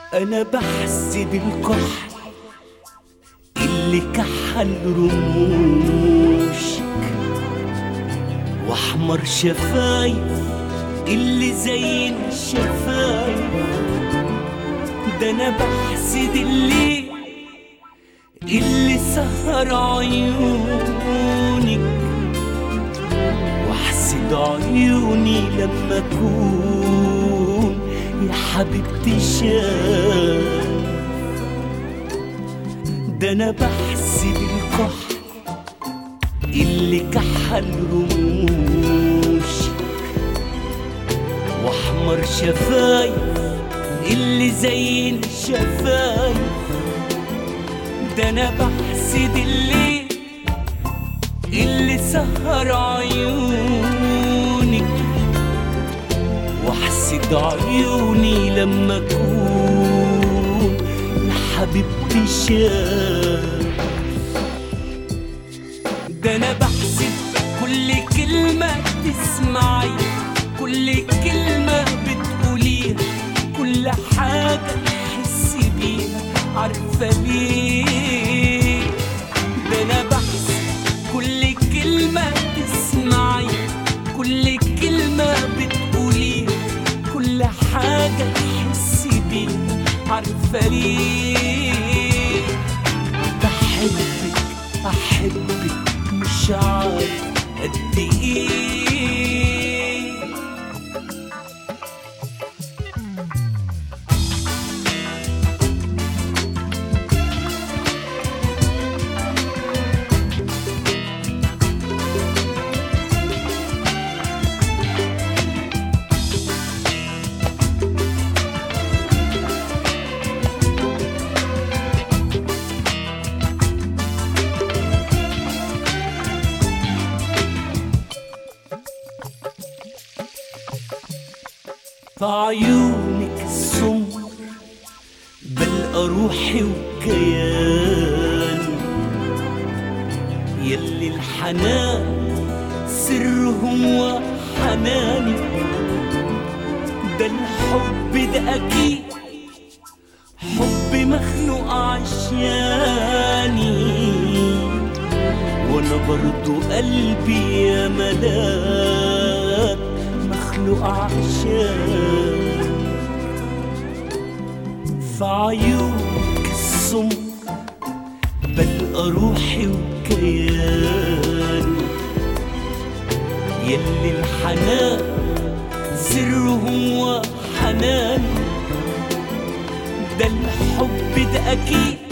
أنا بحسد الكحل اللي كحل رموشك وأحمر شفايف اللي زين الشفايف ده أنا بحسد اللي اللي سهر عيونك واحسد عيوني لما اكون يا حبيبتي شاف ده انا بحسد الكحل اللي كحل رموشك واحمر شفايف اللي زين الشفايف ده انا بحسد اللي اللي سهر عيونك واحسد عيوني لما اكون يا حبيبتي شاف ده انا بحسد كل كلمة تسمعي كل كلمة بتقوليها كل حاجة تحسي بيها عارفة ليه ده انا بحسد كل كلمة تسمعي كل كلمة بتقوليها كل حاجة تحسي بيها عارفة ليه بحبك أحبك مش عارف قد إيه في عيونك السمر بلقى روحي وكياني يلي الحنان سرهم وحناني ده الحب ده أكيد حب مخلوق عشاني وانا برضو قلبي يا ملاك مخلوق عشان في عيونك السمر بلقى روحي وكياني يلي الحنان سرهم وحناني ده الحب ده أكيد